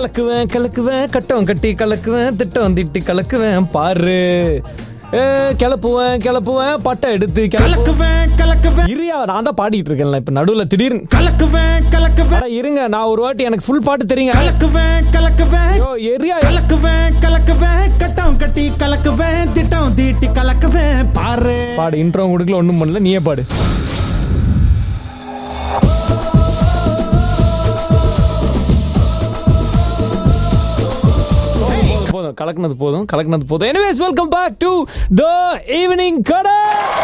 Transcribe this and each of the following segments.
கலக்குவேன் கலக்குவேன் கட்டம் கட்டி கலக்குவேன் திட்டம் திட்டி கலக்குவேன் பாரு ஏ, கிளப்புவேன் கிளப்புவேன் பட்டை எடுத்து கிளப்பு கலக்குவேன் கலக்குவேன் இரியா நான் தான் பாடிட்டு இருக்கேன்ல இப்ப நடுவுல திடீர்னு கலக்குவேன் கலக்குவேன் அட, இருங்க நான் ஒரு வாட்டி எனக்கு ஃபுல் பாட்டு தெரியுங்க கலக்குவேன் கலக்குவேன் ஐயோ, எரியா கலக்குவேன் கலக்குவேன் கட்டம் கட்டி கலக்குவேன் திட்டம் தீட்டி கலக்குவேன் பாரு பாடு இன்ட்ரோ கொடுக்கல ஒண்ணும் பண்ணல நீயே பாடு போதும், போதும் கலக்குனது போதும் கலக்குனது போதும் anyways welcome back to the evening கடை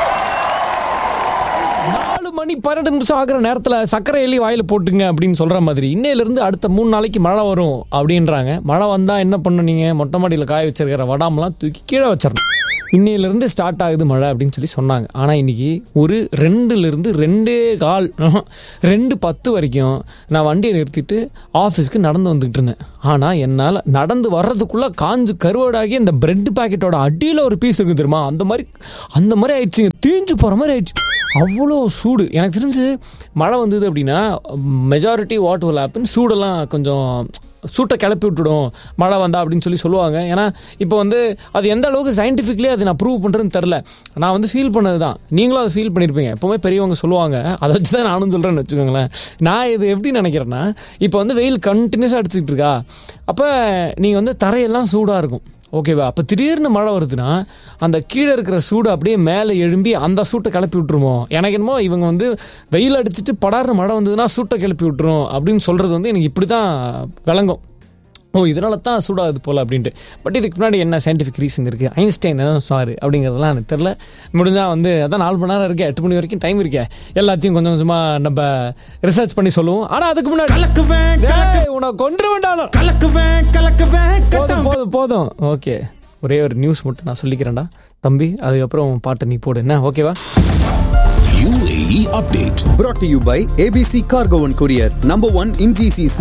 நாலு மணி பன்னெண்டு நிமிஷம் ஆகிற நேரத்தில் சர்க்கரை எள்ளி வாயில போட்டுங்க அப்படின்னு சொல்ற மாதிரி இன்னையிலிருந்து அடுத்த மூணு நாளைக்கு மழை வரும் அப்படின்றாங்க மழை வந்தா என்ன பண்ணணும் நீங்க மொட்டை மாடியில் காய வச்சிருக்கிற வடாமெல்லாம் தூக்கி கீழே வச்சிடணும் இன்னையிலிருந்து ஸ்டார்ட் ஆகுது மழை அப்படின்னு சொல்லி சொன்னாங்க ஆனால் இன்னைக்கு ஒரு ரெண்டுலேருந்து ரெண்டே கால் ஆஹா, ரெண்டு பத்து வரைக்கும் நான் வண்டியை நிறுத்திட்டு ஆஃபீஸ்க்கு நடந்து வந்துகிட்டு இருந்தேன் ஆனால் என்னால் நடந்து வர்றதுக்குள்ளே காஞ்சு கருவாடாகி இந்த பிரெட் பாக்கெட்டோட அடியில் ஒரு பீஸ் இருக்கு தெரியுமா அந்த மாதிரி அந்த மாதிரி ஆயிடுச்சுங்க தீஞ்சு போகிற மாதிரி ஆயிடுச்சு அவ்வளோ சூடு எனக்கு தெரிஞ்சு மழை வந்தது அப்படின்னா மெஜாரிட்டி வாட் will happen சூடெல்லாம் கொஞ்சம் சூட்டை கிளப்பி விட்டுடும் மழை வந்தா அப்படின்னு சொல்லி சொல்லுவாங்க ஏன்னா இப்போ வந்து அது எந்த அளவுக்கு சயின்டிஃபிக்லி அது நான் ப்ரூவ் பண்ணுறேன்னு தெரில நான் வந்து ஃபீல் பண்ணது தான் நீங்களும் அதை ஃபீல் பண்ணியிருப்பீங்க எப்போவுமே பெரியவங்க சொல்லுவாங்க அதை வச்சு தான் நானும் சொல்கிறேன்னு வச்சுக்கோங்களேன் நான் இது எப்படி நினைக்கிறேன்னா இப்போ வந்து வெயில் கண்டினியூஸாக அடிச்சுக்கிட்டு இருக்கா அப்போ நீங்கள் வந்து தரையெல்லாம் சூடாக இருக்கும் ஓகேவா அப்போ திடீர்னு மழை வருதுன்னா அந்த கீழே இருக்கிற சூடு அப்படியே மேலே எழும்பி அந்த சூட்டை கிளப்பி விட்டுருமோ எனக்கு என்னமோ இவங்க வந்து வெயில் அடிச்சுட்டு படார்னு மழை வந்ததுன்னா சூட்டை கிளப்பி விட்டுரும் அப்படின்னு சொல்கிறது வந்து எனக்கு இப்படி தான் விளங்கும் ஓ இதனால தான் சூடாகுது போல அப்படின்ட்டு பட் இதுக்கு முன்னாடி என்ன சயின்டிஃபிக் ரீசன் இருக்குது ஐன்ஸ்டைன் என்ன சாரு அப்படிங்கிறதெல்லாம் எனக்கு தெரில முடிஞ்சால் வந்து அதான் நாலு மணி நேரம் இருக்கே எட்டு மணி வரைக்கும் டைம் இருக்கே எல்லாத்தையும் கொஞ்சம் கொஞ்சமாக நம்ம ரிசர்ச் பண்ணி சொல்லுவோம் ஆனால் அதுக்கு முன்னாடி கலக்குவேன் கலக்கு டேய், உன்னை கொன்று வேண்டாலும் கலக்குவேன் கலக்குவேன் போதும் கட்டம் போதும் போதும் ஓகே ஒரே ஒரு நியூஸ் மட்டும் நான் சொல்லிக்கிறேன்டா தம்பி அதுக்கப்புறம் உன் பாட்டை நீ போடு என்ன ஓகேவா UAE update. brought to you by ABC Cargo and Courier, number one in GCC.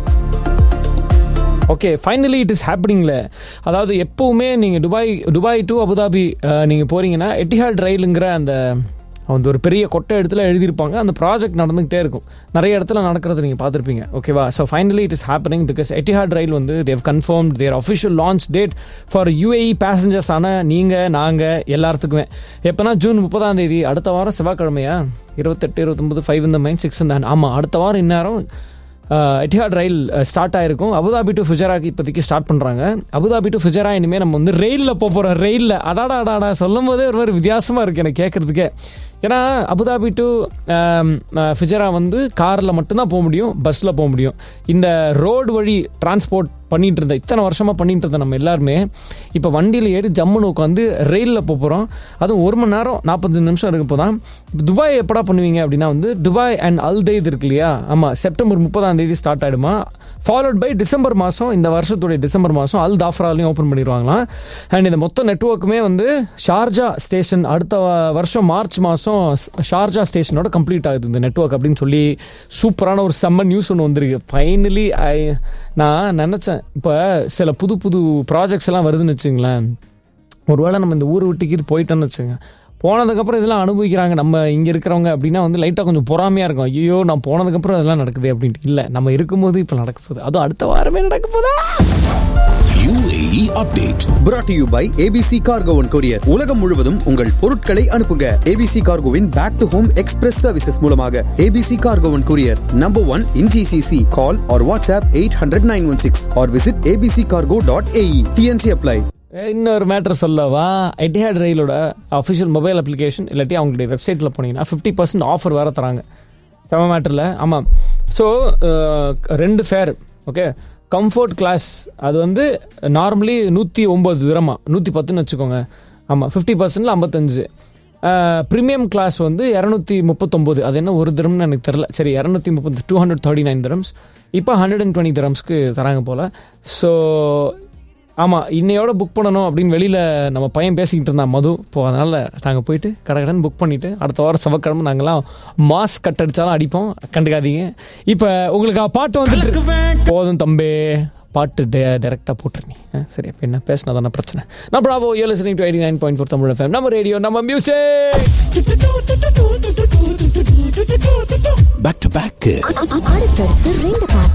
Okay finally it is ஹேப்பனிங்ல அதாவது எப்பவுமே நீங்கள் துபாய் துபாய் டு அபுதாபி நீங்கள் போறீங்கன்னா எட்டிஹாட் ரயிலுங்கிற அந்த அந்த ஒரு பெரிய கொட்டை இடத்துல எழுதியிருப்பாங்க அந்த ப்ராஜெக்ட் நடந்துகிட்டே இருக்கும் நிறைய இடத்துல நடக்கிறது நீங்கள் பார்த்துருப்பீங்க ஓகேவா so finally it is happening because Etihad rail வந்து they've confirm their official launch date for UAE passengers ஆன நீங்கள் நாங்கள் எல்லாத்துக்குமே எப்போனா ஜூன் முப்பதாம் தேதி அடுத்த வாரம் செவ்வாய்க்கிழமையா இருபத்தெட்டு இருபத்தொம்பது ஃபைவ் இந்த மைண்ட் சிக்ஸ் இந்த ஆமாம் அடுத்த வாரம் இந்நேரம் எட்டிஹாட் ரயில் ஸ்டார்ட் ஆயிருக்கும் அபுதாபி டு ஃபுஜராக்கு இப்போதைக்கு ஸ்டார்ட் பண்ணுறாங்க அபுதாபி டு ஃபுஜரா இனிமேல் நம்ம வந்து ரயிலில் போக போகிறோம் ரயிலில் அடாடா அடாடா சொல்லும் போதே ஒரு மாதிரி வித்தியாசமாக இருக்குது எனக்கு கேட்குறதுக்கே ஏன்னா அபுதாபி டு ஃபிஜரா வந்து காரில் மட்டும்தான் போக முடியும் பஸ்ஸில் போக முடியும் இந்த ரோடு வழி டிரான்ஸ்போர்ட் பண்ணிட்டு இருந்த இத்தனை வருஷமாக பண்ணிட்டு இருந்த நம்ம எல்லாருமே இப்போ வண்டியில் ஏறி ஜம்முன்னு உட்காந்து ரயிலில் போக போகிறோம் அதுவும் ஒரு மணி நேரம் நாற்பத்தஞ்சு நிமிஷம் இருக்க போதான் துபாய் எப்படா பண்ணுவீங்க அப்படின்னா வந்து துபாய் அண்ட் அல்தெய்த் இருக்கு இல்லையா ஆமாம் செப்டம்பர் முப்பதாம் தேதி ஸ்டார்ட் ஆகிடுமா ஃபாலோட் பை டிசம்பர் மாதம் இந்த வருஷத்துடைய டிசம்பர் மாதம் அல் தாஃப்ராலையும் ஓப்பன் பண்ணிடுவாங்களாம் அண்ட் இந்த மொத்த நெட்ஒர்க்குமே வந்து ஷார்ஜா ஸ்டேஷன் அடுத்த வ- வருஷம் மார்ச் மாதம் ஷார்ஜா ஸ்டேஷனோட கம்ப்ளீட் ஆகுது இந்த நெட்ஒர்க் அப்படின்னு சொல்லி சூப்பரான ஒரு செம்ம நியூஸ் ஒன்று வந்திருக்கு ஃபைனலி ஐ நான் நினச்சேன் இப்போ சில புது புது ப்ராஜெக்ட்ஸ் எல்லாம் வருதுன்னு வச்சுங்களேன் ஒருவேளை நம்ம இந்த ஊர் விட்டுக்கு இது போயிட்டோன்னு வச்சுங்க போனதுக்கப்புறம் இதெல்லாம் அனுபவிக்கிறாங்க நம்ம இங்கே இருக்கிறவங்க அப்படின்னா வந்து லைட்டாக கொஞ்சம் பொறாமையாக இருக்கும் ஐயோ நான் போனதுக்கப்புறம் இதெல்லாம் நடக்குது அப்படின்ட்டு இல்லை நம்ம இருக்கும்போது இப்போ நடக்க போகுது அதுவும் அடுத்த வாரமே நடக்க போதா UAE update. brought to you by ABC Cargo and Courier. உலகம் முழுவதும் உங்கள் பொருட்களை அனுப்புங்க ABC Cargoவின் back to home express services மூலமாக ABC Cargo and Courier, number one in GCC. Call or WhatsApp 800-916 or visit abccargo.ae. TNC apply. இன்னொரு matter சொல்லவா Etihad ரயிலோட அஃபிஷியல் மொபைல் அப்ளிகேஷன் இல்லாட்டி அவங்களுடைய வெப்சைட்டில் போனீங்கன்னா ஃபிஃப்டி பர்சன்ட் ஆஃபர் வேறு தராங்க செம மேட்டரில் ஆமாம் ஸோ ரெண்டு ஃபேர் ஓகே கம்ஃபர்ட் கிளாஸ் அது வந்து நார்மலி நூற்றி ஒம்பது திரமா நூற்றி பத்துன்னு வச்சுக்கோங்க ஆமாம் ஃபிஃப்டி பர்சன்டில் ஐம்பத்தஞ்சு ப்ரீமியம் கிளாஸ் வந்து இரநூத்தி முப்பத்தொம்போது அது என்ன ஒரு திரம்னு எனக்கு தெரில சரி இரநூத்தி முப்பது two hundred thirty nine dirhams இப்போ ஹண்ட்ரட் அண்ட் டுவெண்ட்டி திரம்ஸ்க்கு தராங்க போல் ஸோ ஆமாம் இன்னையோட புக் பண்ணணும் அப்படின்னு வெளியில் நம்ம பையன் பேசிக்கிட்டு இருந்தான் மது இப்போ அதனால் நாங்கள் போயிட்டு கடகடன் புக் பண்ணிவிட்டு அடுத்த வாரம் செவ்வாய்க்கிழமை நாங்கள்லாம் மாஸ் கட் அடித்தாலும் அடிப்போம் கண்டுக்காதீங்க இப்போ உங்களுக்கு ஆ பாட்டு வந்துட்டு கலக்குவேன் போதும் தம்பி பாட்டு டே டேரெக்டாக போட்டுருநீ சரி அப்போ என்ன பேசினா தானே பிரச்சனை நான் bravo you listening to eighty nine point four Tamil FM நம்ம ரேடியோ நம்ம மியூசிக் Back to back. அடுத்தடுத்து ரெண்டு பாட்டு